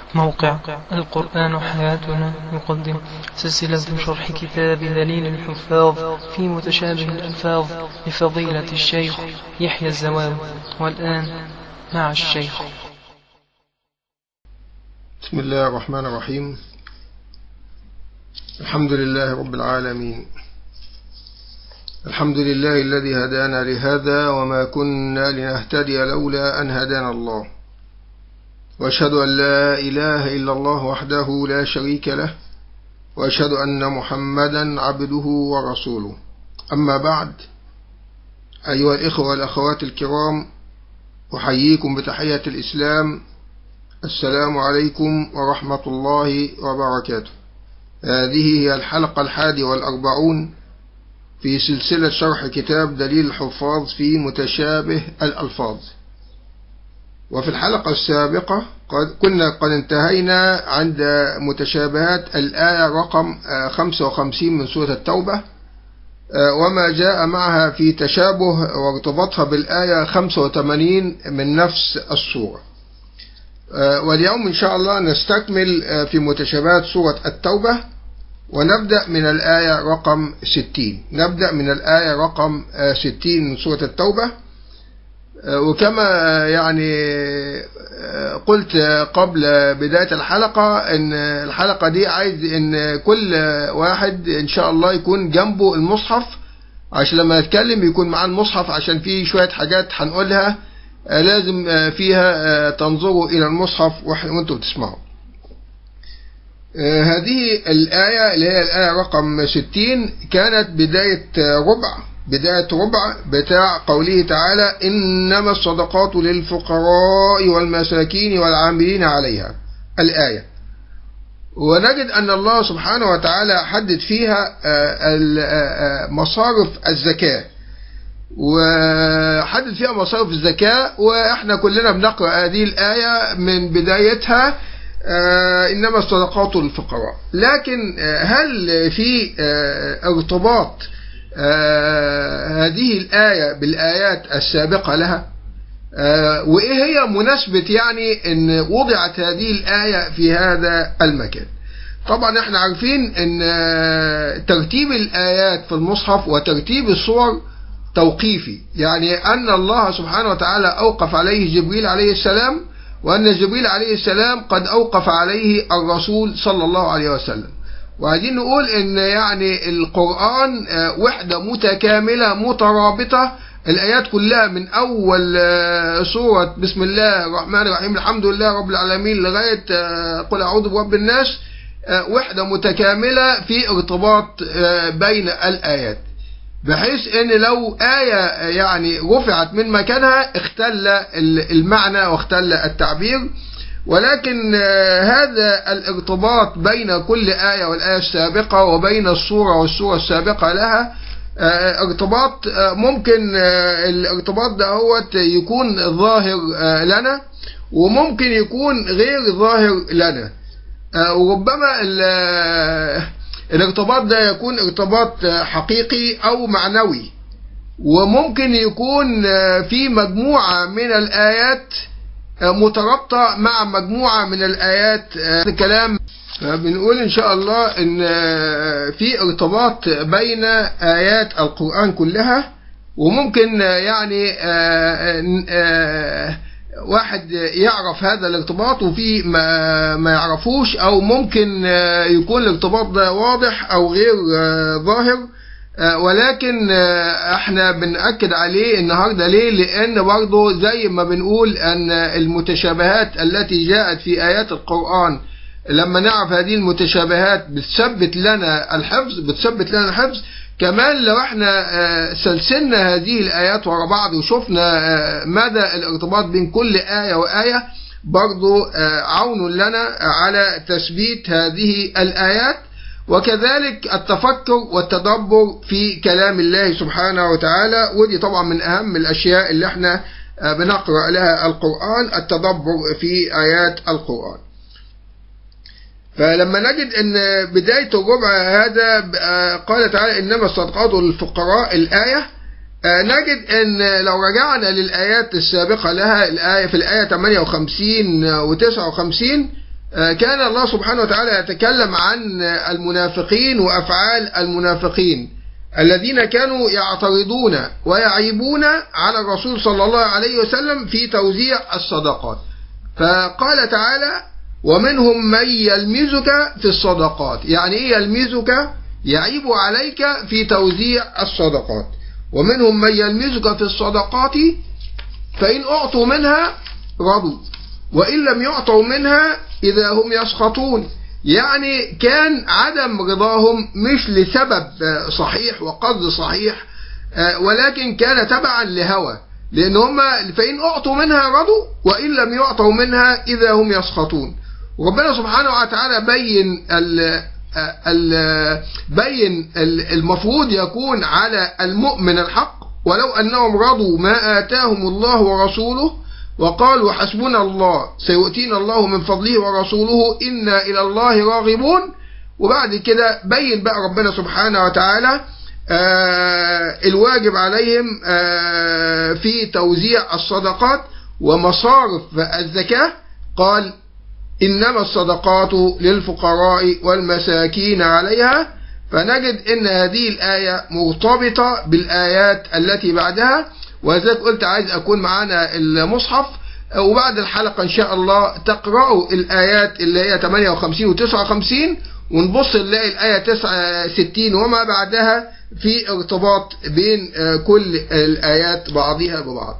موقع القرآن حياتنا يقدم سلسلة شرح كتاب دليل الحفاظ في متشابه الألفاظ لفضيلة الشيخ يحيى الزواب والآن مع الشيخ بسم الله الرحمن الرحيم الحمد لله رب العالمين الحمد لله الذي هدانا لهذا وما كنا لنهتدي لولا أن هدانا الله وأشهد أن لا إله إلا الله وحده لا شريك له وأشهد أن محمدا عبده ورسوله أما بعد أيها الإخوة والأخوات الكرام أحييكم بتحية الإسلام السلام عليكم ورحمة الله وبركاته هذه هي الحلقة الحادية والأربعون في سلسلة شرح كتاب دليل الحفاظ في متشابه الألفاظ وفي الحلقة السابقة قد كنا قد انتهينا عند متشابهات الآية رقم 55 من سورة التوبة وما جاء معها في تشابه وارتباطها بالآية 85 من نفس السورة واليوم إن شاء الله نستكمل في متشابهات سورة التوبة ونبدأ من الآية رقم 60 نبدأ من الآية رقم 60 من سورة التوبة وكما يعني قلت قبل بداية الحلقة ان الحلقة دي عايز ان كل واحد ان شاء الله يكون جنبه المصحف عشان لما يتكلم يكون معاه المصحف عشان في شوية حاجات هنقولها لازم فيها تنظروا الى المصحف وانتم بتسمعوا هذه الآية اللي هي الآية رقم 60 كانت بداية ربع بداية ربع بتاع قوله تعالى إنما الصدقات للفقراء والمساكين والعاملين عليها الآية ونجد أن الله سبحانه وتعالى حدد فيها مصارف الزكاة وحدد فيها مصارف الزكاة وإحنا كلنا بنقرأ هذه الآية من بدايتها إنما الصدقات للفقراء لكن هل في ارتباط آه هذه الآية بالآيات السابقة لها آه وإيه هي مناسبة يعني أن وضعت هذه الآية في هذا المكان طبعا احنا عارفين أن آه ترتيب الآيات في المصحف وترتيب الصور توقيفي يعني أن الله سبحانه وتعالى أوقف عليه جبريل عليه السلام وأن جبريل عليه السلام قد أوقف عليه الرسول صلى الله عليه وسلم وعايزين نقول ان يعني القرآن وحدة متكاملة مترابطة الآيات كلها من أول سورة بسم الله الرحمن الرحيم الحمد لله رب العالمين لغاية قل أعوذ برب الناس وحدة متكاملة في ارتباط بين الآيات بحيث ان لو آية يعني رفعت من مكانها اختل المعنى واختل التعبير ولكن هذا الارتباط بين كل آية والآية السابقة وبين الصورة والصورة السابقة لها ارتباط ممكن الارتباط ده هو يكون ظاهر لنا وممكن يكون غير ظاهر لنا وربما الارتباط ده يكون ارتباط حقيقي أو معنوي وممكن يكون في مجموعة من الآيات مترابطة مع مجموعة من الآيات الكلام بنقول إن شاء الله إن في ارتباط بين آيات القرآن كلها وممكن يعني واحد يعرف هذا الارتباط وفي ما, ما يعرفوش أو ممكن يكون الارتباط ده واضح أو غير ظاهر ولكن احنا بنأكد عليه النهاردة ليه لان برضه زي ما بنقول ان المتشابهات التي جاءت في ايات القرآن لما نعرف هذه المتشابهات بتثبت لنا الحفظ بتثبت لنا الحفظ كمان لو احنا سلسلنا هذه الايات ورا بعض وشفنا مدى الارتباط بين كل آية وآية برضه عون لنا على تثبيت هذه الآيات وكذلك التفكر والتدبر في كلام الله سبحانه وتعالى ودي طبعا من أهم الأشياء اللي احنا بنقرأ لها القرآن التدبر في آيات القرآن فلما نجد ان بداية الربع هذا قال تعالى انما الصدقات للفقراء الآية نجد ان لو رجعنا للآيات السابقة لها الآية في الآية 58 و 59 كان الله سبحانه وتعالى يتكلم عن المنافقين وأفعال المنافقين الذين كانوا يعترضون ويعيبون على الرسول صلى الله عليه وسلم في توزيع الصدقات فقال تعالى ومنهم من يلمزك في الصدقات يعني ايه يلمزك يعيب عليك في توزيع الصدقات ومنهم من يلمزك في الصدقات فإن أعطوا منها رضوا وإن لم يعطوا منها إذا هم يسخطون يعني كان عدم رضاهم مش لسبب صحيح وقصد صحيح ولكن كان تبعا لهوى لأن هم فإن أعطوا منها رضوا وإن لم يعطوا منها إذا هم يسخطون وربنا سبحانه وتعالى بين ال ال بين المفروض يكون على المؤمن الحق ولو أنهم رضوا ما آتاهم الله ورسوله وقالوا حسبنا الله سيؤتينا الله من فضله ورسوله إنا إلى الله راغبون وبعد كده بين بقى ربنا سبحانه وتعالى آه الواجب عليهم آه في توزيع الصدقات ومصارف الزكاة قال إنما الصدقات للفقراء والمساكين عليها فنجد ان هذه الآية مرتبطة بالآيات التي بعدها ولذلك قلت عايز أكون معانا المصحف وبعد الحلقة إن شاء الله تقرأوا الآيات اللي هي 58 و 59 ونبص نلاقي الآية 69 وما بعدها في ارتباط بين كل الآيات بعضها ببعض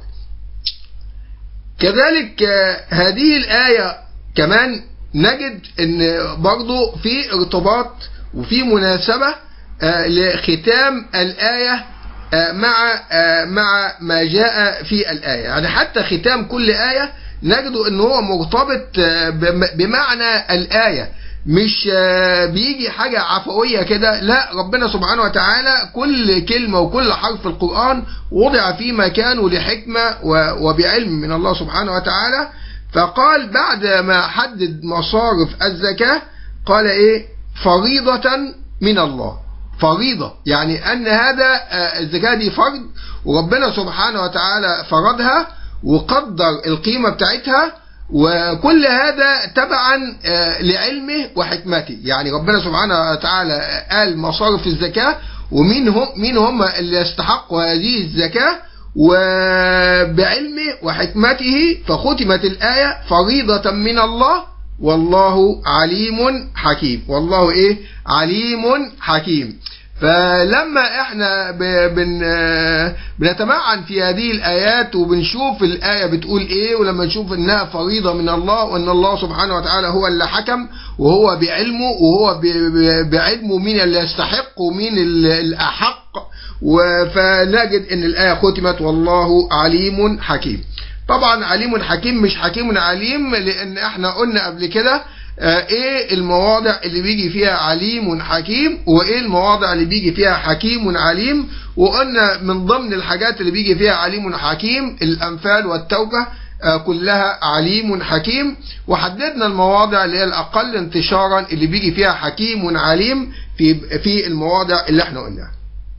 كذلك هذه الآية كمان نجد ان برضو في ارتباط وفي مناسبة لختام الآية مع مع ما جاء في الآية يعني حتى ختام كل آية نجد ان هو مرتبط بمعنى الآية مش بيجي حاجة عفوية كده لا ربنا سبحانه وتعالى كل كلمة وكل حرف في القرآن وضع في مكانه لحكمة وبعلم من الله سبحانه وتعالى فقال بعد ما حدد مصارف الزكاة قال ايه فريضة من الله فريضة يعني ان هذا الزكاة دي فرض وربنا سبحانه وتعالى فرضها وقدر القيمة بتاعتها وكل هذا تبعا لعلمه وحكمته يعني ربنا سبحانه وتعالى قال مصارف الزكاة ومين هم مين هم اللي يستحقوا هذه الزكاة وبعلمه وحكمته فختمت الآية فريضة من الله والله عليم حكيم والله ايه عليم حكيم فلما احنا بن بنتمعن في هذه الايات وبنشوف الايه بتقول ايه ولما نشوف انها فريضه من الله وان الله سبحانه وتعالى هو اللي حكم وهو بعلمه وهو بعلمه مين اللي يستحق ومين الاحق فنجد ان الايه ختمت والله عليم حكيم طبعا عليم حكيم مش حكيم عليم لان احنا قلنا قبل كده ايه المواضع اللي بيجي فيها عليم حكيم وايه المواضع اللي بيجي فيها حكيم عليم وقلنا من ضمن الحاجات اللي بيجي فيها عليم حكيم الامثال والتوبة كلها عليم حكيم وحددنا المواضع اللي هي الاقل انتشارا اللي بيجي فيها حكيم عليم في في المواضع اللي احنا قلناها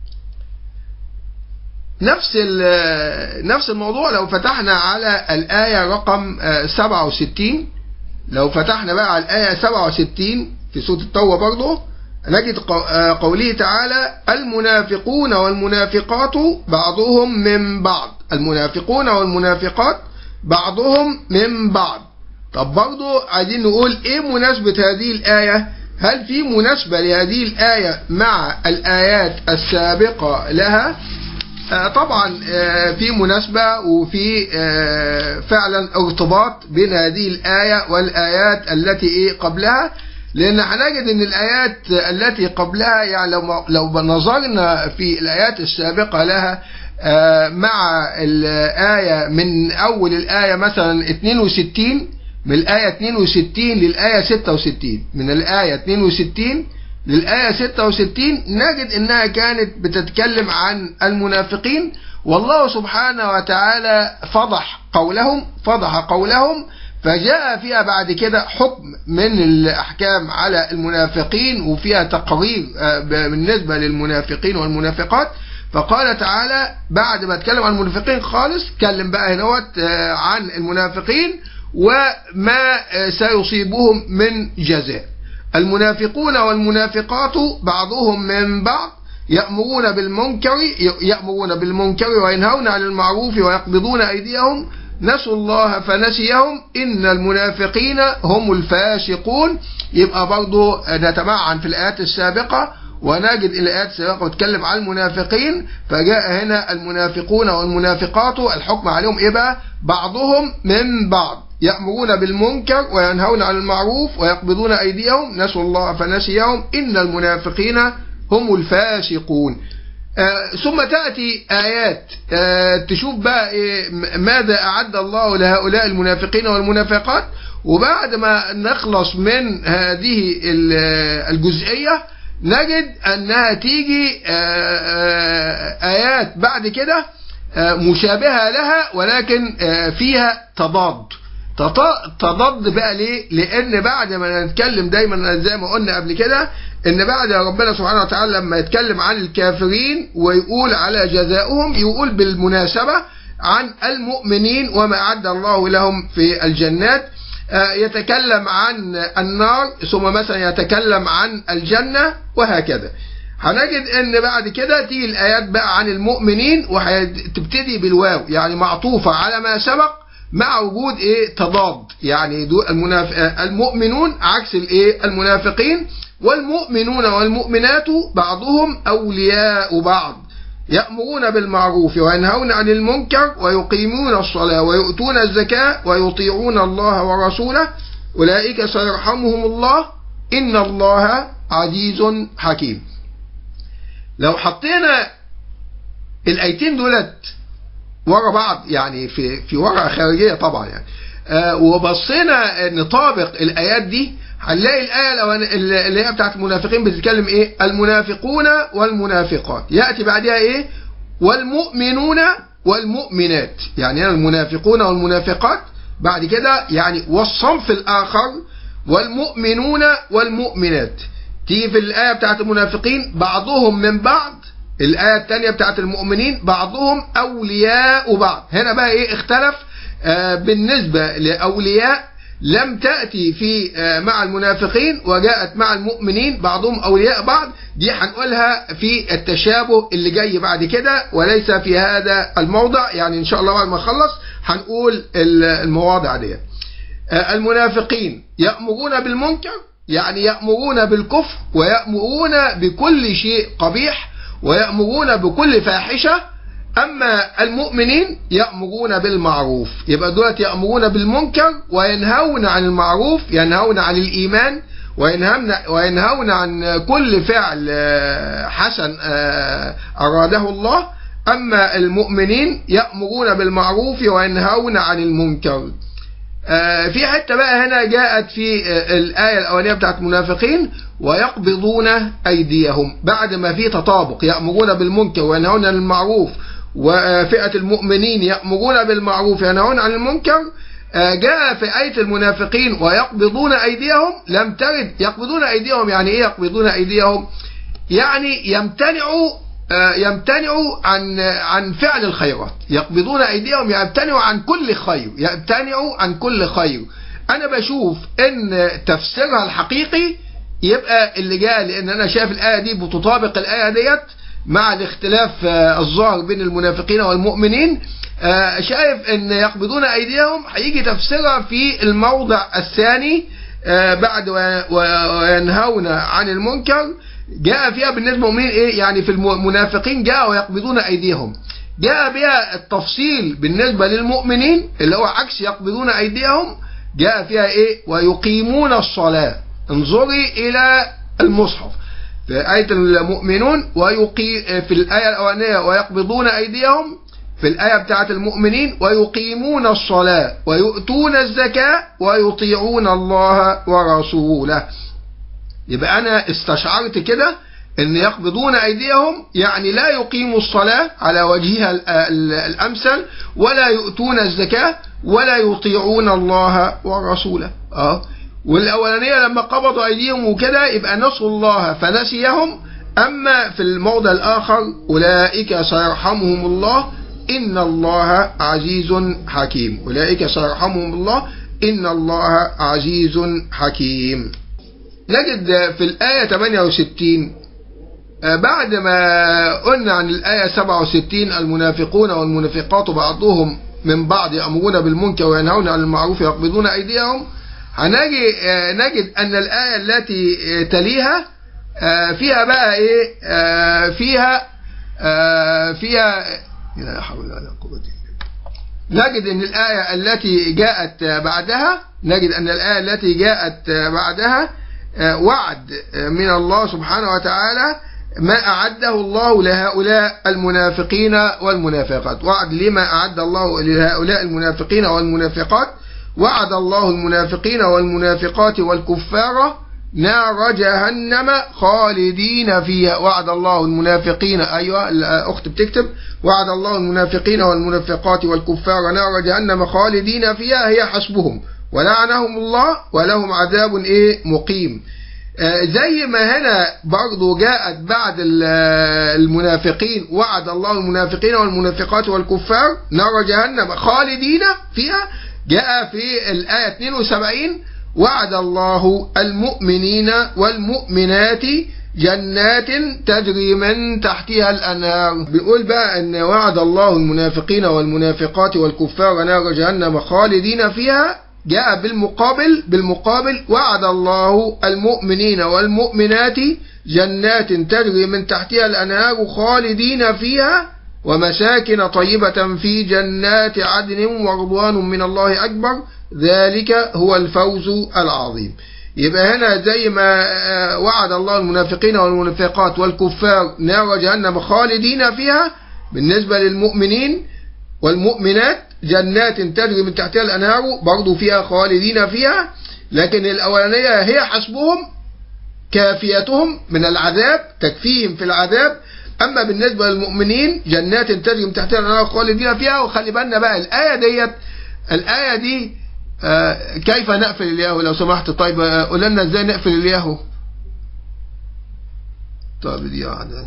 نفس نفس الموضوع لو فتحنا على الآية رقم 67 لو فتحنا بقى على الآية 67 في سورة التوبة برضه نجد قوله تعالى المنافقون والمنافقات بعضهم من بعض المنافقون والمنافقات بعضهم من بعض طب برضه عايزين نقول ايه مناسبة هذه الآية هل في مناسبة لهذه الآية مع الآيات السابقة لها طبعا في مناسبة وفي فعلا ارتباط بين هذه الآية والآيات التي إيه قبلها لأن هنجد أن الآيات التي قبلها يعني لو لو نظرنا في الآيات السابقة لها مع الآية من أول الآية مثلا 62 من الآية 62 للآية 66 من الآية 62 للآية 66 نجد إنها كانت بتتكلم عن المنافقين والله سبحانه وتعالى فضح قولهم فضح قولهم فجاء فيها بعد كده حكم من الأحكام على المنافقين وفيها تقرير بالنسبة للمنافقين والمنافقات فقال تعالى بعد ما اتكلم عن المنافقين خالص اتكلم بقى هنوت عن المنافقين وما سيصيبهم من جزاء المنافقون والمنافقات بعضهم من بعض يأمرون بالمنكر يأمرون بالمنكر وينهون عن المعروف ويقبضون أيديهم نسوا الله فنسيهم إن المنافقين هم الفاسقون يبقى برضو نتمعن في الآيات السابقة ونجد الآيات السابقة بتتكلم عن المنافقين فجاء هنا المنافقون والمنافقات الحكم عليهم إيه بقى بعضهم من بعض يأمرون بالمنكر وينهون عن المعروف ويقبضون أيديهم نسوا الله فنسيهم إن المنافقين هم الفاسقون آه ثم تأتي آيات آه تشوف بقى إيه ماذا أعد الله لهؤلاء المنافقين والمنافقات وبعد ما نخلص من هذه الجزئية نجد أنها تيجي آه آيات بعد كده مشابهة لها ولكن فيها تضاد تضاد بقى ليه لان بعد ما نتكلم دايما زي ما قلنا قبل كده ان بعد ربنا سبحانه وتعالى لما يتكلم عن الكافرين ويقول على جزاؤهم يقول بالمناسبة عن المؤمنين وما أعد الله لهم في الجنات يتكلم عن النار ثم مثلا يتكلم عن الجنة وهكذا هنجد ان بعد كده تيجي الايات بقى عن المؤمنين وهتبتدي بالواو يعني معطوفة على ما سبق مع وجود ايه تضاد يعني المناف... المؤمنون عكس الايه المنافقين والمؤمنون والمؤمنات بعضهم اولياء بعض يأمرون بالمعروف وينهون عن المنكر ويقيمون الصلاة ويؤتون الزكاة ويطيعون الله ورسوله أولئك سيرحمهم الله إن الله عزيز حكيم لو حطينا الآيتين دولت ورا بعض يعني في في ورقه خارجيه طبعا يعني آه وبصينا نطابق الايات دي هنلاقي الايه اللي هي بتاعت المنافقين بتتكلم ايه المنافقون والمنافقات ياتي بعدها ايه والمؤمنون والمؤمنات يعني المنافقون والمنافقات بعد كده يعني والصنف الاخر والمؤمنون والمؤمنات تيجي في الايه بتاعت المنافقين بعضهم من بعض الآية الثانية بتاعت المؤمنين بعضهم أولياء بعض هنا بقى إيه اختلف آه بالنسبة لأولياء لم تأتي في آه مع المنافقين وجاءت مع المؤمنين بعضهم أولياء بعض دي هنقولها في التشابه اللي جاي بعد كده وليس في هذا الموضع يعني إن شاء الله بعد ما نخلص هنقول المواضع دي آه المنافقين يأمرون بالمنكر يعني يأمرون بالكفر ويأمرون بكل شيء قبيح ويأمرون بكل فاحشة أما المؤمنين يأمرون بالمعروف يبقى دولت يأمرون بالمنكر وينهون عن المعروف ينهون عن الإيمان وينهون, وينهون عن كل فعل حسن أراده الله أما المؤمنين يأمرون بالمعروف وينهون عن المنكر في حتة بقى هنا جاءت في الآية الأولانية بتاعت المنافقين ويقبضون أيديهم بعد ما في تطابق يأمرون بالمنكر وينهون عن المعروف وفئة المؤمنين يأمرون بالمعروف وينهون عن المنكر جاء في آية المنافقين ويقبضون أيديهم لم ترد يقبضون أيديهم يعني إيه يقبضون أيديهم يعني يمتنعوا يمتنعوا عن عن فعل الخيرات يقبضون ايديهم يمتنعوا عن كل خير يمتنعوا عن كل خير انا بشوف ان تفسيرها الحقيقي يبقى اللي جاء لان انا شايف الايه دي بتطابق الايه ديت مع الاختلاف الظاهر بين المنافقين والمؤمنين شايف ان يقبضون ايديهم هيجي تفسيرها في الموضع الثاني بعد وينهون عن المنكر جاء فيها بالنسبة للمؤمنين ايه يعني في المنافقين جاء ويقبضون ايديهم جاء بها التفصيل بالنسبة للمؤمنين اللي هو عكس يقبضون ايديهم جاء فيها ايه ويقيمون الصلاة انظري الى المصحف في آية المؤمنون ويقي في الآية الأولانية ويقبضون أيديهم في الآية بتاعت المؤمنين ويقيمون الصلاة ويؤتون الزكاة ويطيعون الله ورسوله يبقى أنا استشعرت كده أن يقبضون أيديهم يعني لا يقيموا الصلاة على وجهها الأمثل ولا يؤتون الزكاة ولا يطيعون الله ورسوله أه والأولانية لما قبضوا أيديهم وكده يبقى نسوا الله فنسيهم أما في الموضع الآخر أولئك سيرحمهم الله إن الله عزيز حكيم أولئك سيرحمهم الله إن الله عزيز حكيم نجد في الآية 68 بعد ما قلنا عن الآية 67 المنافقون والمنافقات بعضهم من بعض يأمرون بالمنكر وينهون عن المعروف ويقبضون أيديهم هنجي نجد أن الآية التي تليها فيها بقى إيه فيها فيها لا حول ولا قوة نجد أن الآية التي جاءت بعدها نجد أن الآية التي جاءت بعدها وعد من الله سبحانه وتعالى ما أعده الله لهؤلاء المنافقين والمنافقات وعد لما أعد الله لهؤلاء المنافقين والمنافقات وعد الله المنافقين والمنافقات والكفار نار جهنم خالدين فيها وعد الله المنافقين أيوة الأخت بتكتب وعد الله المنافقين والمنافقات والكفار نار جهنم خالدين فيها هي حسبهم ولعنهم الله ولهم عذاب إيه مقيم زي ما هنا برضو جاءت بعد المنافقين وعد الله المنافقين والمنافقات والكفار نار جهنم خالدين فيها جاء في الآية 72 وعد الله المؤمنين والمؤمنات جنات تجري من تحتها الأنهار بيقول بقى أن وعد الله المنافقين والمنافقات والكفار نار جهنم خالدين فيها جاء بالمقابل بالمقابل وعد الله المؤمنين والمؤمنات جنات تجري من تحتها الأنهار خالدين فيها ومساكن طيبة في جنات عدن ورضوان من الله أكبر ذلك هو الفوز العظيم يبقى هنا زي ما وعد الله المنافقين والمنافقات والكفار نار جهنم خالدين فيها بالنسبة للمؤمنين والمؤمنات جنات تجري من تحتها الأنهار برضو فيها خالدين فيها لكن الأولانية هي حسبهم كافيتهم من العذاب تكفيهم في العذاب أما بالنسبة للمؤمنين جنات تجري من تحتها الأنهار خالدين فيها وخلي بالنا بقى الآية ديت الآية دي آه كيف نقفل الياهو لو سمحت طيب قول لنا ازاي نقفل الياهو طيب دي واحدة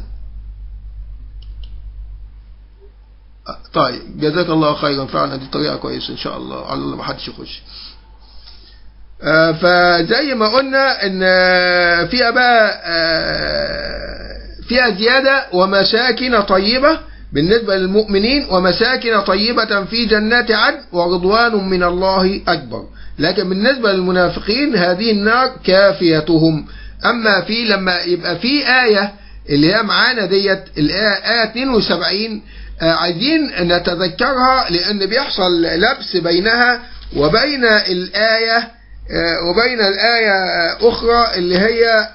طيب جزاك الله خيرا فعلا دي طريقة كويسة ان شاء الله على الله ما حدش يخش آه فزي ما قلنا ان فيها بقى آه فيها زيادة ومساكن طيبة بالنسبة للمؤمنين ومساكن طيبة في جنات عدن ورضوان من الله أكبر لكن بالنسبة للمنافقين هذه النار كافيتهم أما في لما يبقى في آية اللي هي معانا ديت الآية آية 72 عايزين نتذكرها لأن بيحصل لبس بينها وبين الآية وبين الآية أخرى اللي هي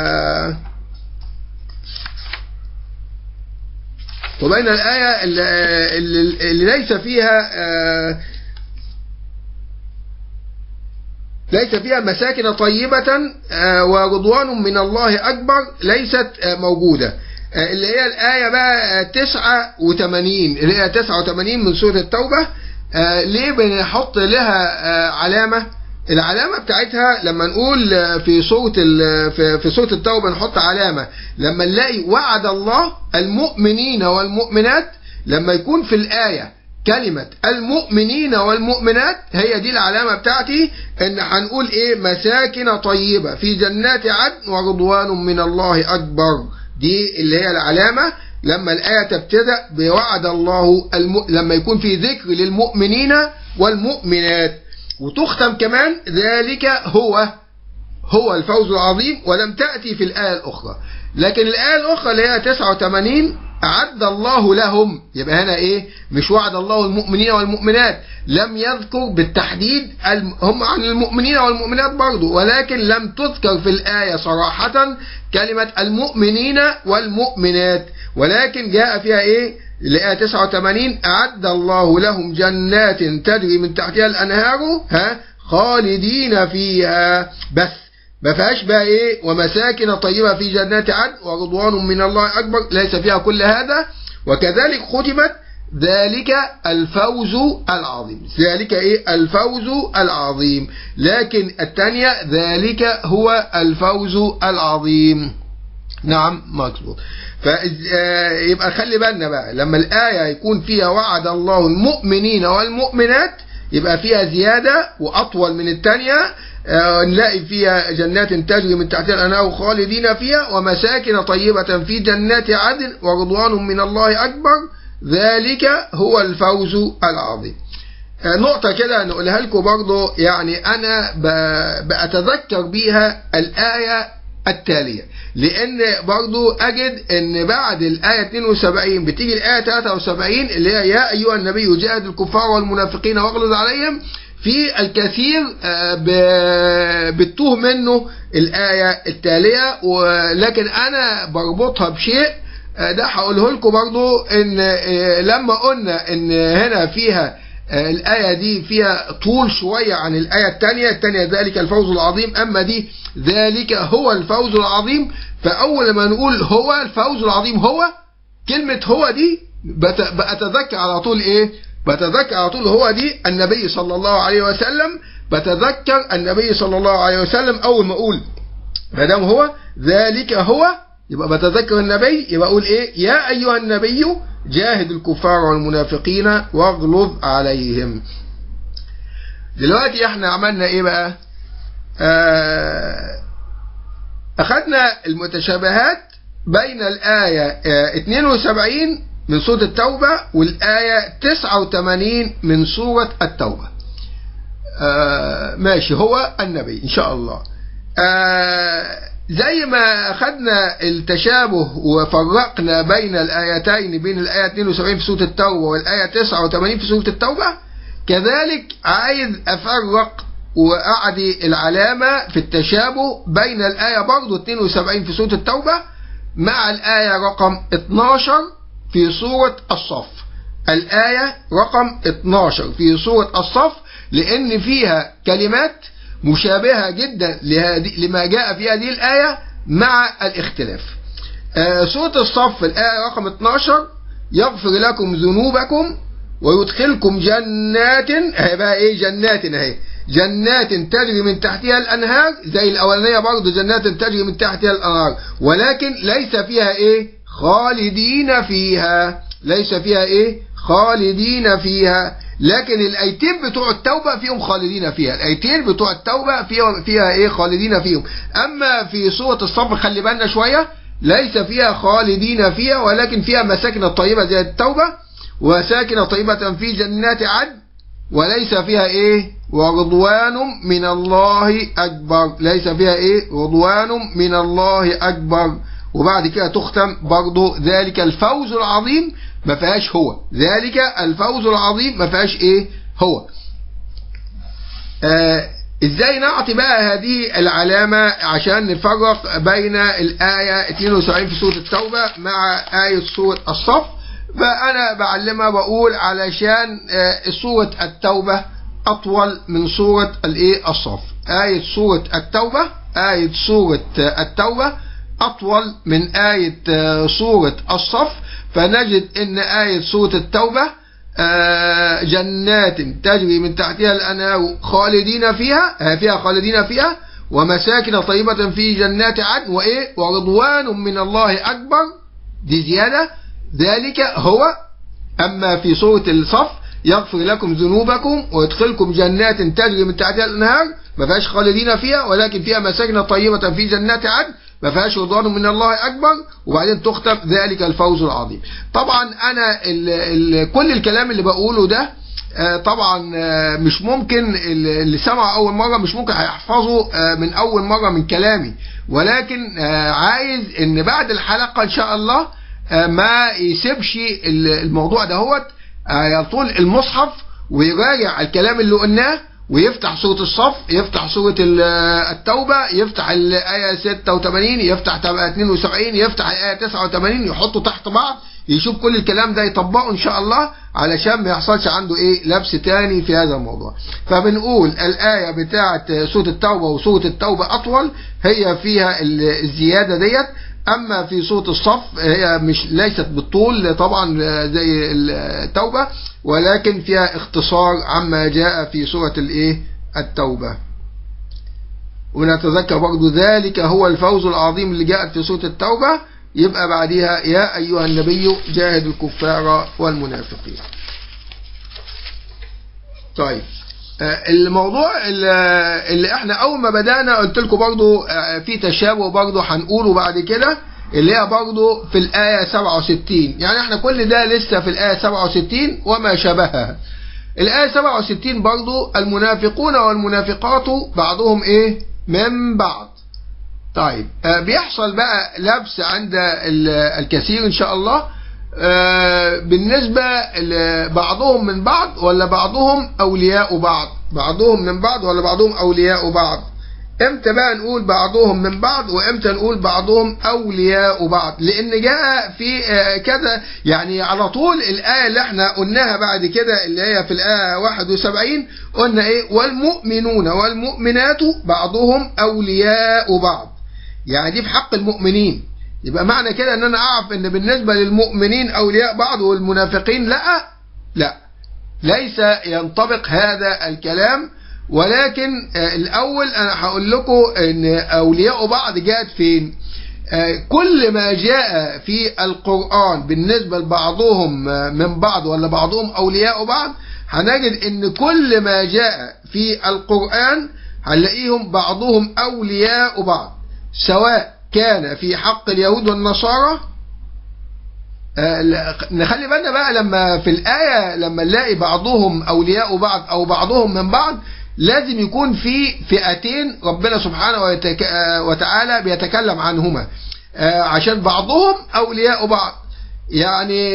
وبين الآية اللي, اللي ليس فيها ليس فيها مساكن طيبة ورضوان من الله أكبر ليست موجودة اللي هي الآية بقى 89 اللي هي 89 من سورة التوبة ليه بنحط لها علامة العلامة بتاعتها لما نقول في سورة في سورة التوبة نحط علامة لما نلاقي وعد الله المؤمنين والمؤمنات لما يكون في الآية كلمة المؤمنين والمؤمنات هي دي العلامة بتاعتي ان هنقول ايه مساكن طيبة في جنات عدن ورضوان من الله اكبر دي اللي هي العلامة لما الآية تبتدأ بوعد الله الم... لما يكون في ذكر للمؤمنين والمؤمنات وتختم كمان ذلك هو هو الفوز العظيم ولم تأتي في الآية الأخرى لكن الآية الأخرى اللي هي 89 أعد الله لهم يبقى هنا إيه مش وعد الله المؤمنين والمؤمنات لم يذكر بالتحديد هم عن المؤمنين والمؤمنات برضو ولكن لم تذكر في الآية صراحة كلمة المؤمنين والمؤمنات ولكن جاء فيها إيه الآية 89 أعد الله لهم جنات تجري من تحتها الأنهار ها خالدين فيها بس ما فيهاش بقى ايه ومساكن طيبة في جنات عدن ورضوان من الله أكبر ليس فيها كل هذا وكذلك ختمت ذلك الفوز العظيم ذلك ايه الفوز العظيم لكن الثانية ذلك هو الفوز العظيم نعم مظبوط فيبقى خلي بالنا بقى لما الآية يكون فيها وعد الله المؤمنين والمؤمنات يبقى فيها زيادة وأطول من الثانية نلاقي فيها جنات تجري من تحتها الأنهار خالدين فيها ومساكن طيبة في جنات عدن ورضوان من الله أكبر ذلك هو الفوز العظيم نقطة كده نقولها لكم برضو يعني أنا بأتذكر بيها الآية التالية لأن برضو أجد أن بعد الآية 72 بتيجي الآية 73 اللي هي يا أيها النبي جاهد الكفار والمنافقين واغلظ عليهم في الكثير بتوه منه الآية التالية ولكن أنا بربطها بشيء ده هقوله لكم برضو ان لما قلنا ان هنا فيها الآية دي فيها طول شوية عن الآية الثانية الثانية ذلك الفوز العظيم أما دي ذلك هو الفوز العظيم فأول ما نقول هو الفوز العظيم هو كلمة هو دي بأتذكر على طول إيه بتذكر على طول هو دي النبي صلى الله عليه وسلم بتذكر النبي صلى الله عليه وسلم أول ما أقول ما دام هو ذلك هو يبقى بتذكر النبي يبقى أقول إيه يا أيها النبي جاهد الكفار والمنافقين واغلظ عليهم دلوقتي احنا عملنا ايه بقى آه اخذنا المتشابهات بين الآية آه 72 من سورة التوبة والآية 89 من سورة التوبة آه ماشي هو النبي إن شاء الله آه زي ما أخذنا التشابه وفرقنا بين الآيتين بين الآية 72 في سورة التوبة والآية 89 في سورة التوبة كذلك عايز أفرق وأعدي العلامة في التشابه بين الآية برضو 72 في سورة التوبة مع الآية رقم 12 في سورة الصف الآية رقم 12 في سورة الصف لأن فيها كلمات مشابهة جدا لما جاء في هذه الآية مع الاختلاف آه سورة الصف الآية رقم 12 يغفر لكم ذنوبكم ويدخلكم جنات اهي بقى ايه جنات اهي جنات تجري من تحتها الانهار زي الاولانيه برضه جنات تجري من تحتها الانهار ولكن ليس فيها ايه خالدين فيها ليس فيها ايه خالدين فيها لكن الايتين بتوع التوبه فيهم خالدين فيها الايتين بتوع التوبه فيها فيها ايه خالدين فيهم اما في سوره الصف خلي بالنا شويه ليس فيها خالدين فيها ولكن فيها مساكن طيبه زي التوبه وساكن طيبه في جنات عدن وليس فيها ايه ورضوان من الله اكبر ليس فيها ايه رضوان من الله اكبر وبعد كده تختم برضه ذلك الفوز العظيم ما فيهاش هو ذلك الفوز العظيم ما فيهاش ايه هو آه ازاي نعطي بقى هذه العلامة عشان نفرق بين الآية 72 في سورة التوبة مع آية سورة الصف فأنا بعلمها بقول علشان آه سورة التوبة أطول من سورة الإيه الصف آية سورة التوبة آية سورة التوبة أطول من آية سورة الصف فنجد أن آية سورة التوبة جنات تجري من تحتها الأنهار خالدين فيها فيها خالدين فيها ومساكن طيبة في جنات عدن وإيه ورضوان من الله أكبر دي زيادة ذلك هو أما في سورة الصف يغفر لكم ذنوبكم ويدخلكم جنات تجري من تحتها الأنهار ما فيهاش خالدين فيها ولكن فيها مساكن طيبة في جنات عدن ما فيهاش رضوان من الله أكبر وبعدين تختم ذلك الفوز العظيم طبعا أنا ال ال كل الكلام اللي بقوله ده طبعا مش ممكن اللي سمع أول مرة مش ممكن هيحفظه من أول مرة من كلامي ولكن عايز إن بعد الحلقة إن شاء الله ما يسيبش الموضوع دهوت يطول المصحف ويراجع الكلام اللي قلناه ويفتح سورة الصف يفتح سورة التوبة يفتح الآية 86 يفتح 72 يفتح الآية 89 يحطه تحت بعض يشوف كل الكلام ده يطبقه إن شاء الله علشان ما يحصلش عنده إيه لبس تاني في هذا الموضوع فبنقول الآية بتاعة سورة التوبة وسورة التوبة أطول هي فيها الزيادة ديت أما في سورة الصف هي مش ليست بالطول طبعا زي التوبة ولكن فيها اختصار عما جاء في سورة الايه التوبة ونتذكر برضو ذلك هو الفوز العظيم اللي جاءت في سورة التوبة يبقى بعدها يا أيها النبي جاهد الكفار والمنافقين طيب الموضوع اللي احنا اول ما بدأنا قلت لكم برضو في تشابه برضو هنقوله بعد كده اللي هي برضو في الآية 67 يعني احنا كل ده لسه في الآية 67 وما شابهها الآية 67 برضو المنافقون والمنافقات بعضهم ايه من بعض طيب بيحصل بقى لبس عند الكثير ان شاء الله بالنسبة لبعضهم من بعض ولا بعضهم أولياء بعض بعضهم من بعض ولا بعضهم أولياء بعض امتى بقى نقول بعضهم من بعض وامتى نقول بعضهم أولياء بعض لأن جاء في كذا يعني على طول الآية اللي احنا قلناها بعد كده اللي هي في الآية 71 قلنا ايه والمؤمنون والمؤمنات بعضهم أولياء بعض يعني دي في حق المؤمنين يبقى معنى كده ان انا اعرف ان بالنسبة للمؤمنين اولياء بعض والمنافقين لا لا ليس ينطبق هذا الكلام ولكن الاول انا هقول لكم ان اولياء بعض جاءت فين كل ما جاء في القرآن بالنسبة لبعضهم من بعض ولا بعضهم اولياء بعض هنجد ان كل ما جاء في القرآن هنلاقيهم بعضهم اولياء بعض سواء كان في حق اليهود والنصارى آه نخلي بالنا بقى لما في الآية لما نلاقي بعضهم أولياء بعض أو بعضهم من بعض لازم يكون في فئتين ربنا سبحانه وتعالى بيتكلم عنهما آه عشان بعضهم أولياء بعض يعني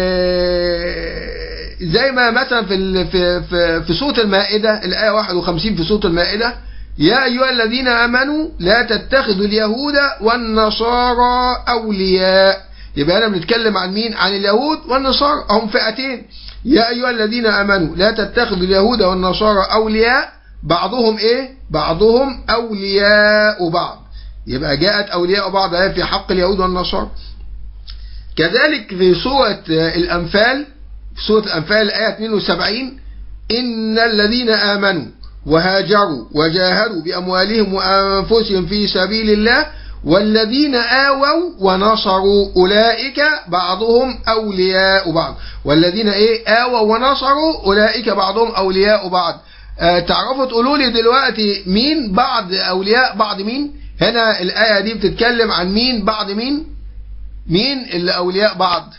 زي ما مثلا في في في, في سورة المائدة الآية 51 في سورة المائدة يا أيها الذين آمنوا لا تتخذوا اليهود والنصارى أولياء يبقى أنا بنتكلم عن مين عن اليهود والنصارى هم فئتين يا أيها الذين آمنوا لا تتخذوا اليهود والنصارى أولياء بعضهم إيه بعضهم أولياء بعض يبقى جاءت أولياء بعض في حق اليهود والنصارى كذلك في سورة الأنفال في سورة الأنفال الآية 72 إن الذين آمنوا وهاجروا وجاهدوا بأموالهم وأنفسهم في سبيل الله والذين آووا ونصروا أولئك بعضهم أولياء بعض والذين إيه آووا ونصروا أولئك بعضهم أولياء بعض آه تعرفوا تقولوا لي دلوقتي مين بعض أولياء بعض مين هنا الآية دي بتتكلم عن مين بعض مين مين اللي أولياء بعض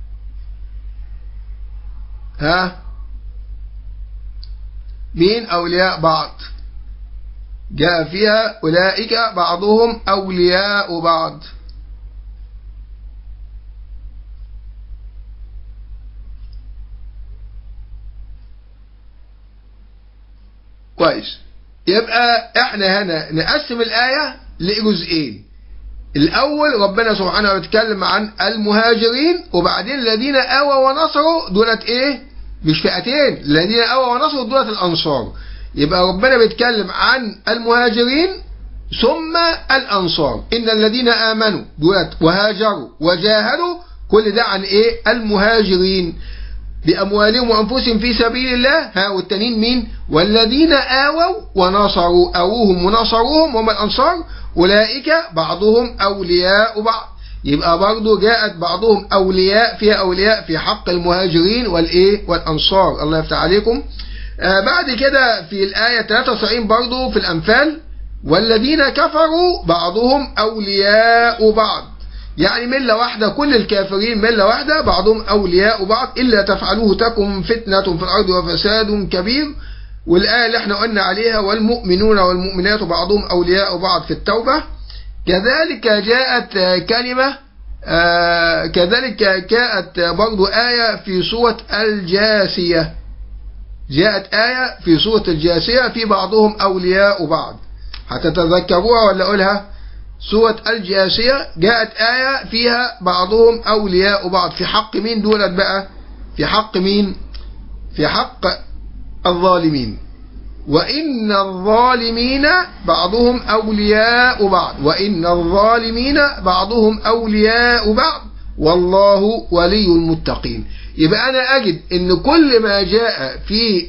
ها مين أولياء بعض جاء فيها أولئك بعضهم أولياء بعض كويس يبقى احنا هنا نقسم الآية لجزئين الأول ربنا سبحانه بيتكلم عن المهاجرين وبعدين الذين آووا ونصروا دولت ايه مش فئتين الذين آووا ونصروا دولت الأنصار يبقى ربنا بيتكلم عن المهاجرين ثم الأنصار إن الذين آمنوا دولت وهاجروا وجاهدوا كل ده عن إيه المهاجرين بأموالهم وأنفسهم في سبيل الله ها والتانيين مين والذين آووا ونصروا أووهم ونصروهم هم الأنصار أولئك بعضهم أولياء بعض يبقى برضو جاءت بعضهم أولياء فيها أولياء في حق المهاجرين والإيه والأنصار الله يفتح عليكم آه بعد كده في الآية 73 برضو في الأنفال والذين كفروا بعضهم أولياء بعض يعني ملة واحدة كل الكافرين ملة واحدة بعضهم أولياء بعض إلا تفعلوه تكن فتنة في الأرض وفساد كبير والآية اللي احنا قلنا عليها والمؤمنون والمؤمنات بعضهم أولياء بعض في التوبة كذلك جاءت كلمة آه كذلك جاءت برضو آية في سورة الجاسية جاءت آية في سورة الجاسية في بعضهم أولياء بعض هتتذكروها ولا أقولها سورة الجاسية جاءت آية فيها بعضهم أولياء بعض في حق مين دولت بقى في حق مين في حق الظالمين وإن الظالمين بعضهم أولياء بعض وإن الظالمين بعضهم أولياء بعض والله ولي المتقين يبقى أنا أجد أن كل ما جاء في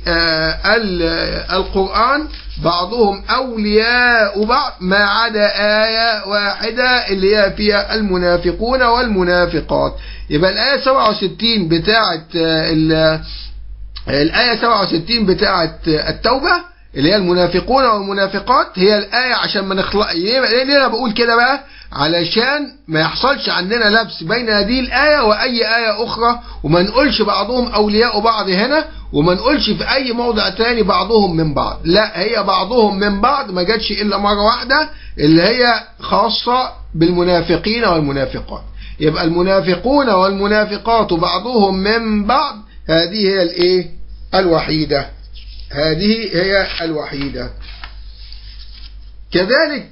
القرآن بعضهم أولياء بعض ما عدا آية واحدة اللي هي فيها المنافقون والمنافقات يبقى الآية 67 بتاعة الآية 67 بتاعة التوبة اللي هي المنافقون والمنافقات هي الآية عشان ما نخلق ليه ليه أنا بقول كده بقى علشان ما يحصلش عندنا لبس بين هذه الآية وأي آية أخرى وما نقولش بعضهم أولياء بعض هنا وما نقولش في أي موضع تاني بعضهم من بعض لا هي بعضهم من بعض ما جاتش إلا مرة واحدة اللي هي خاصة بالمنافقين والمنافقات يبقى المنافقون والمنافقات بعضهم من بعض هذه هي الايه الوحيدة هذه هي الوحيدة كذلك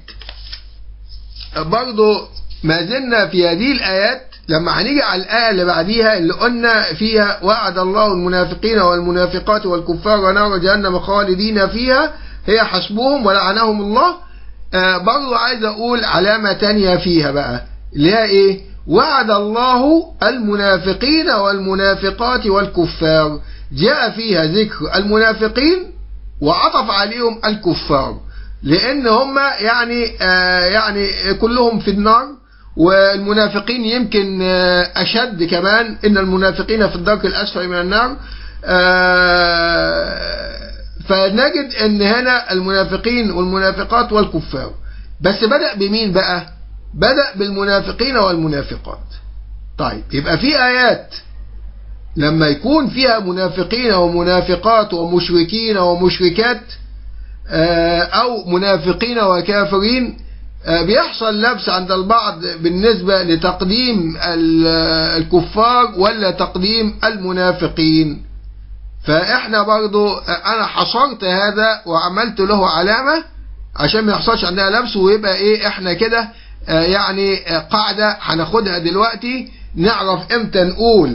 برضو ما زلنا في هذه الآيات لما هنيجي على الآية اللي بعديها اللي قلنا فيها وعد الله المنافقين والمنافقات والكفار ونار جهنم خالدين فيها هي حسبهم ولعنهم الله آه برضو عايز أقول علامة تانية فيها بقى اللي هي إيه وعد الله المنافقين والمنافقات والكفار جاء فيها ذكر المنافقين وعطف عليهم الكفار لان هم يعني آه يعني كلهم في النار والمنافقين يمكن آه اشد كمان ان المنافقين في الدرك الاسفل من النار آه فنجد ان هنا المنافقين والمنافقات والكفار بس بدأ بمين بقى بدأ بالمنافقين والمنافقات طيب يبقى في آيات لما يكون فيها منافقين ومنافقات ومشركين ومشركات أو منافقين وكافرين بيحصل لبس عند البعض بالنسبة لتقديم الكفار ولا تقديم المنافقين فإحنا برضو أنا حصرت هذا وعملت له علامة عشان ما يحصلش عندنا لبس ويبقى إيه إحنا كده يعني قاعدة هناخدها دلوقتي نعرف امتى نقول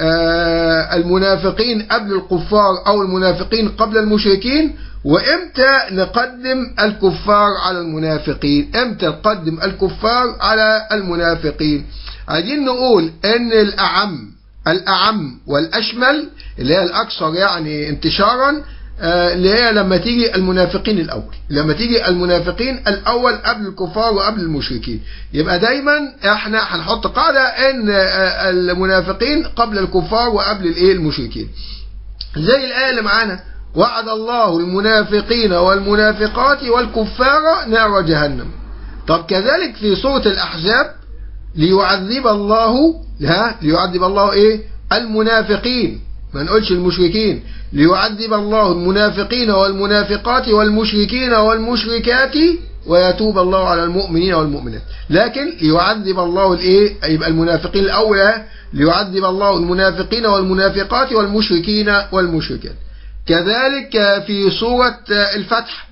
المنافقين قبل الكفار او المنافقين قبل المشركين وامتى نقدم الكفار على المنافقين امتى نقدم الكفار على المنافقين عايزين نقول ان الاعم الاعم والاشمل اللي هي الاكثر يعني انتشارا اللي هي لما تيجي المنافقين الأول لما تيجي المنافقين الأول قبل الكفار وقبل المشركين يبقى دايما احنا هنحط قاعدة ان المنافقين قبل الكفار وقبل الايه المشركين زي الآية اللي معانا وعد الله المنافقين والمنافقات والكفار نار جهنم طب كذلك في سورة الأحزاب ليعذب الله ها ليعذب الله ايه المنافقين ما نقولش المشركين ليعذب الله المنافقين والمنافقات والمشركين والمشركات ويتوب الله على المؤمنين والمؤمنات لكن ليعذب الله الايه يبقى المنافقين الاول ليعذب الله المنافقين والمنافقات والمشركين والمشركات كذلك في سورة الفتح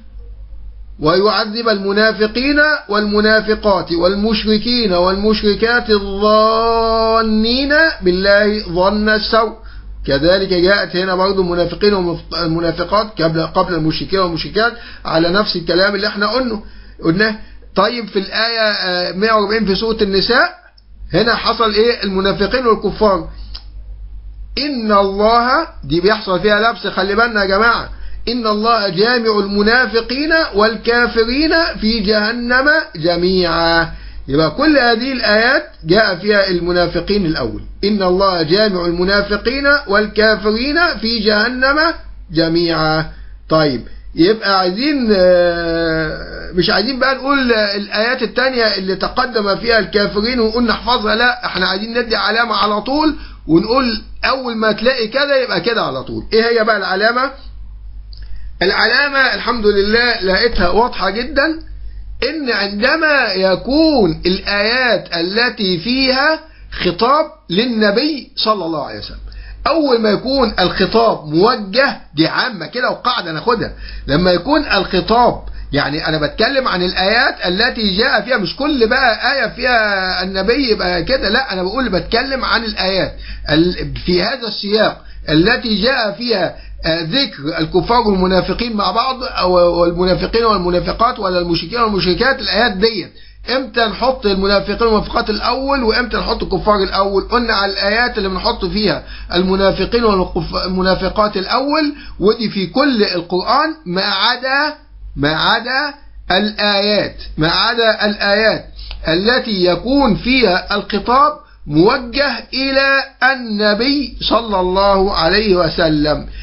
ويعذب المنافقين والمنافقات والمشركين والمشركات الظانين بالله ظن السوء كذلك جاءت هنا برضو المنافقين والمنافقات قبل قبل المشركين والمشركات على نفس الكلام اللي احنا قلنا قلناه طيب في الآية 140 في سورة النساء هنا حصل ايه المنافقين والكفار إن الله دي بيحصل فيها لبس خلي بالنا يا جماعة إن الله جامع المنافقين والكافرين في جهنم جميعا يبقى كل هذه الآيات جاء فيها المنافقين الأول إن الله جامع المنافقين والكافرين في جهنم جميعا طيب يبقى عايزين مش عايزين بقى نقول الآيات التانية اللي تقدم فيها الكافرين ونقول نحفظها لا احنا عايزين ندي علامة على طول ونقول أول ما تلاقي كده يبقى كده على طول ايه هي بقى العلامة العلامة الحمد لله لقيتها واضحة جدا ان عندما يكون الآيات التي فيها خطاب للنبي صلى الله عليه وسلم أول ما يكون الخطاب موجه دي عامة كده وقاعدة ناخدها لما يكون الخطاب يعني أنا بتكلم عن الآيات التي جاء فيها مش كل بقى آية فيها النبي يبقى كده لا أنا بقول بتكلم عن الآيات في هذا السياق التي جاء فيها ذكر الكفار والمنافقين مع بعض أو المنافقين والمنافقات ولا المشركين والمشركات الآيات ديت امتى نحط المنافقين والمنافقات الاول وامتى نحط الكفار الاول قلنا على الايات اللي بنحط فيها المنافقين والمنافقات الاول ودي في كل القران ما عدا ما عدا الايات ما عدا الايات التي يكون فيها الخطاب موجه الى النبي صلى الله عليه وسلم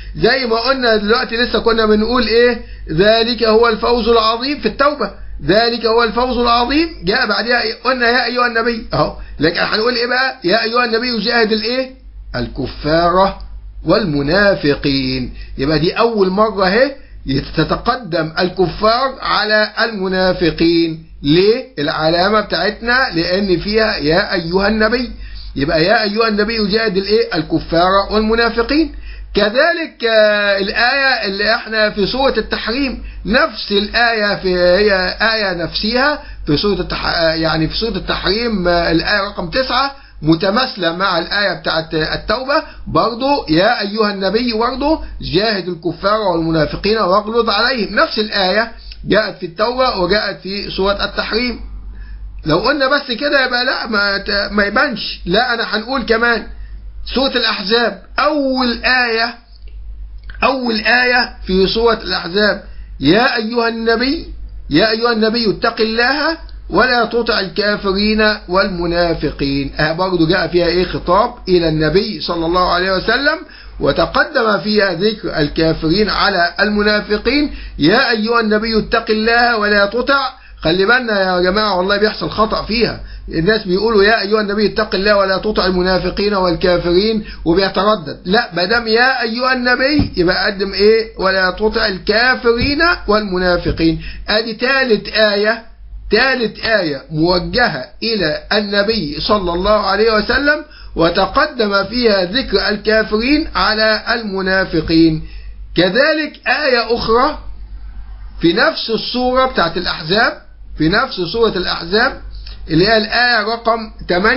زي ما قلنا دلوقتي لسه كنا بنقول ايه ذلك هو الفوز العظيم في التوبة ذلك هو الفوز العظيم جاء بعدها قلنا يا ايها النبي اهو لكن هنقول ايه بقى يا ايها النبي جاهد الايه الكفار والمنافقين يبقى دي اول مرة اهي تتقدم الكفار على المنافقين ليه العلامة بتاعتنا لان فيها يا ايها النبي يبقى يا ايها النبي جاهد الايه الكفار والمنافقين كذلك الآية اللي احنا في سورة التحريم نفس الآية في هي آية نفسها في سورة التح... يعني في سورة التحريم الآية رقم تسعة متماثلة مع الآية بتاعت التوبة برضو يا أيها النبي برضو جاهد الكفار والمنافقين واغلظ عليهم نفس الآية جاءت في التوبة وجاءت في سورة التحريم لو قلنا بس كده يبقى لا ما, ما يبانش لا أنا هنقول كمان سورة الأحزاب أول آية أول آية في سورة الأحزاب يا أيها النبي يا أيها النبي اتق الله ولا تطع الكافرين والمنافقين آه برضو جاء فيها إيه خطاب إلى النبي صلى الله عليه وسلم وتقدم فيها ذكر الكافرين على المنافقين يا أيها النبي اتق الله ولا تطع خلي بالنا يا جماعة والله بيحصل خطأ فيها الناس بيقولوا يا أيها النبي اتق الله ولا تطع المنافقين والكافرين وبيتردد لا ما دام يا أيها النبي يبقى قدم إيه ولا تطع الكافرين والمنافقين ادي ثالث آية ثالث آية موجهة إلى النبي صلى الله عليه وسلم وتقدم فيها ذكر الكافرين على المنافقين كذلك آية أخرى في نفس السورة بتاعت الأحزاب في نفس سورة الأحزاب اللي هي الآية رقم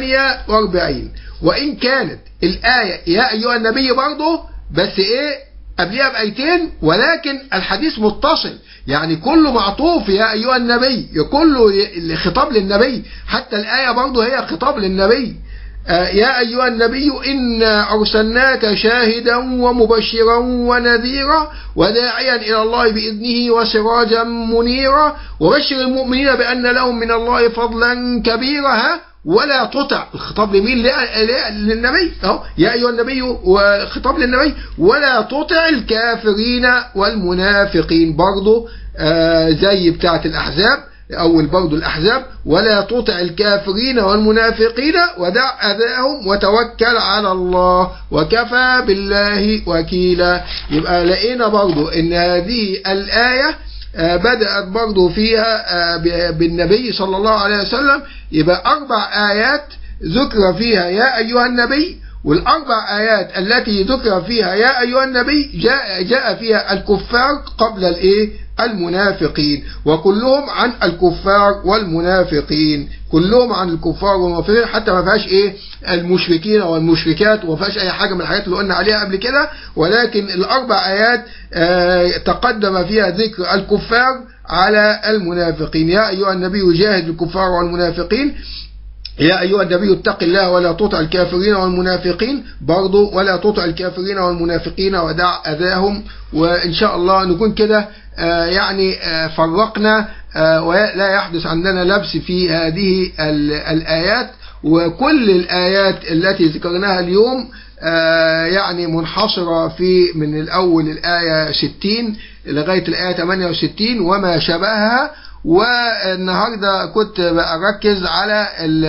48 وإن كانت الآية يا أيها النبي برضه بس إيه قبلها بآيتين ولكن الحديث متصل يعني كله معطوف يا أيها النبي كله خطاب للنبي حتى الآية برضه هي خطاب للنبي يا أيها النبي إنا أرسلناك شاهدا ومبشرا ونذيرا وداعيا إلى الله بإذنه وسراجا منيرا وبشر المؤمنين بأن لهم من الله فضلا كبيرا ولا تطع الخطاب لمين للنبي اهو يا ايها النبي وخطاب للنبي ولا تطع الكافرين والمنافقين برضه آه زي بتاعه الاحزاب أول برضو الأحزاب ولا تطع الكافرين والمنافقين ودع أذاهم وتوكل على الله وكفى بالله وكيلا يبقى لقينا برضو إن هذه الآية بدأت برضو فيها بالنبي صلى الله عليه وسلم يبقى أربع آيات ذكر فيها يا أيها النبي والأربع آيات التي ذكر فيها يا أيها النبي جاء, جاء فيها الكفار قبل الإيه المنافقين وكلهم عن الكفار والمنافقين كلهم عن الكفار والمنافقين حتى ما فيهاش ايه المشركين والمشركات وما فيهاش اي حاجه من الحاجات اللي قلنا عليها قبل كده ولكن الاربع ايات آه تقدم فيها ذكر الكفار على المنافقين يا ايها النبي جاهد الكفار والمنافقين يا أيها النبي اتق الله ولا تطع الكافرين والمنافقين برضو ولا تطع الكافرين والمنافقين ودع أذاهم وإن شاء الله نكون كده آه يعني آه فرقنا آه ولا يحدث عندنا لبس في هذه الآيات وكل الآيات التي ذكرناها اليوم يعني منحصرة في من الأول الآية 60 لغاية الآية 68 وما شبهها والنهارده كنت بركز على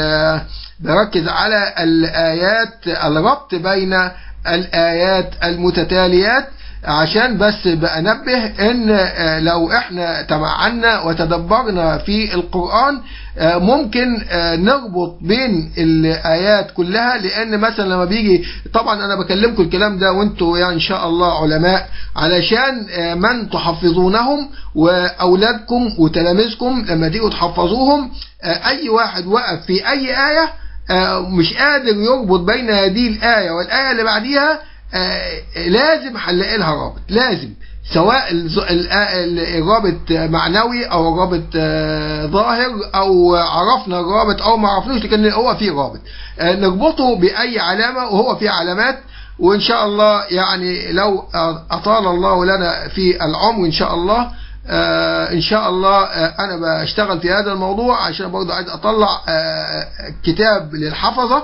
بركز على الآيات الربط بين الآيات المتتاليات عشان بس بأنبه ان لو احنا تمعنا وتدبرنا في القرآن ممكن نربط بين الآيات كلها لأن مثلا لما بيجي طبعا أنا بكلمكم الكلام ده وانتوا يعني إن شاء الله علماء علشان من تحفظونهم وأولادكم وتلاميذكم لما تيجوا تحفظوهم أي واحد وقف في أي آية مش قادر يربط بين هذه الآية والآية اللي بعديها لازم هنلاقي لها رابط لازم سواء الرابط معنوي او رابط ظاهر او عرفنا الرابط او ما عرفناش لكن هو فيه رابط نربطه باي علامه وهو فيه علامات وان شاء الله يعني لو اطال الله لنا في العمر ان شاء الله ان شاء الله انا بشتغل في هذا الموضوع عشان برضه عايز اطلع كتاب للحفظه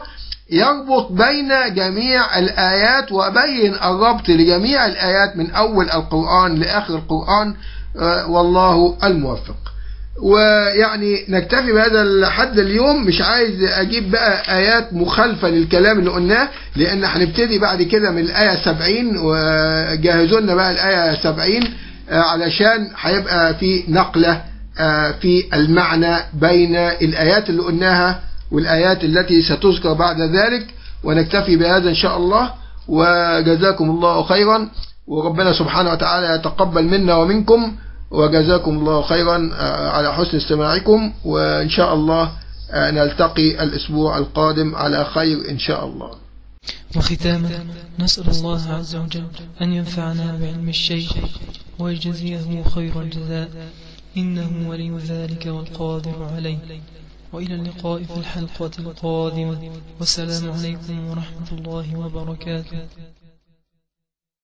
يربط بين جميع الآيات وبين الربط لجميع الآيات من أول القرآن لآخر القرآن والله الموفق ويعني نكتفي بهذا الحد اليوم مش عايز اجيب بقى ايات مخالفه للكلام اللي قلناه لان هنبتدي بعد كده من الايه 70 وجهزوا لنا بقى الايه 70 علشان هيبقى في نقله في المعنى بين الايات اللي قلناها والايات التي ستذكر بعد ذلك ونكتفي بهذا ان شاء الله وجزاكم الله خيرا وربنا سبحانه وتعالى يتقبل منا ومنكم وجزاكم الله خيرا على حسن استماعكم وإن شاء الله نلتقي الأسبوع القادم على خير إن شاء الله وختاما نسأل الله عز وجل أن ينفعنا بعلم الشيخ ويجزيه خير الجزاء إنه ولي ذلك والقادر عليه وإلى اللقاء في الحلقة القادمة والسلام عليكم ورحمة الله وبركاته